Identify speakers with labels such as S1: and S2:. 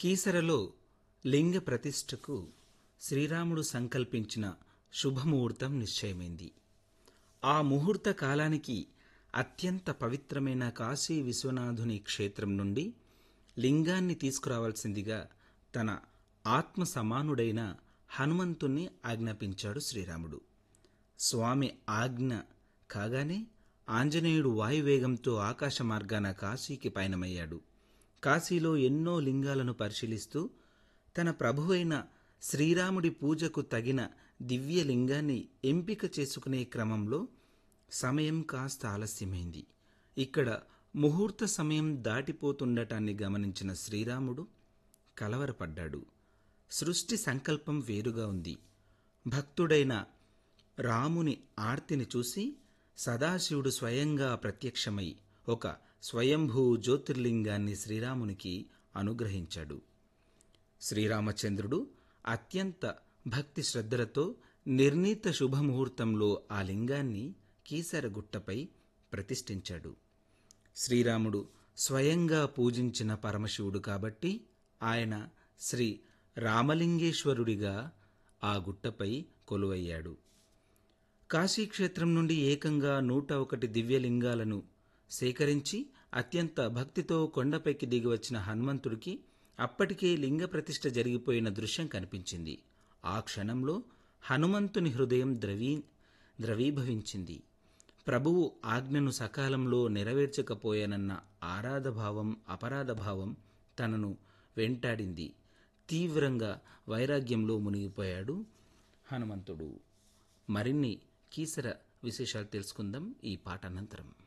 S1: కీసరలో లింగ ప్రతిష్టకు శ్రీరాముడు సంకల్పించిన శుభముహూర్తం నిశ్చయమైంది ఆ ముహూర్త కాలానికి అత్యంత పవిత్రమైన కాశీ విశ్వనాథుని క్షేత్రం నుండి లింగాన్ని తీసుకురావాల్సిందిగా తన ఆత్మ సమానుడైన హనుమంతుణ్ణి ఆజ్ఞాపించాడు శ్రీరాముడు స్వామి ఆజ్ఞ కాగానే ఆంజనేయుడు వాయువేగంతో ఆకాశ మార్గాన కాశీకి పయనమయ్యాడు కాశీలో ఎన్నో లింగాలను పరిశీలిస్తూ తన ప్రభువైన శ్రీరాముడి పూజకు తగిన దివ్య లింగాన్ని ఎంపిక చేసుకునే క్రమంలో సమయం కాస్త ఆలస్యమైంది ఇక్కడ ముహూర్త సమయం దాటిపోతుండటాన్ని గమనించిన శ్రీరాముడు కలవరపడ్డాడు సృష్టి సంకల్పం వేరుగా ఉంది భక్తుడైన రాముని ఆర్తిని చూసి సదాశివుడు స్వయంగా ప్రత్యక్షమై ఒక స్వయంభూ జ్యోతిర్లింగాన్ని శ్రీరామునికి అనుగ్రహించాడు శ్రీరామచంద్రుడు అత్యంత భక్తి శ్రద్ధలతో నిర్ణీత శుభముహూర్తంలో ఆ లింగాన్ని కీసరగుట్టపై ప్రతిష్ఠించాడు శ్రీరాముడు స్వయంగా పూజించిన పరమశివుడు కాబట్టి ఆయన శ్రీ రామలింగేశ్వరుడిగా ఆ గుట్టపై కొలువయ్యాడు కాశీక్షేత్రం నుండి ఏకంగా నూట ఒకటి దివ్యలింగాలను సేకరించి అత్యంత భక్తితో కొండపైకి దిగివచ్చిన హనుమంతుడికి అప్పటికే లింగ ప్రతిష్ఠ జరిగిపోయిన దృశ్యం కనిపించింది ఆ క్షణంలో హనుమంతుని హృదయం ద్రవీ ద్రవీభవించింది ప్రభువు ఆజ్ఞను సకాలంలో నెరవేర్చకపోయానన్న ఆరాధభావం అపరాధభావం తనను వెంటాడింది తీవ్రంగా వైరాగ్యంలో మునిగిపోయాడు హనుమంతుడు మరిన్ని కీసర విశేషాలు తెలుసుకుందాం ఈ పాట అనంతరం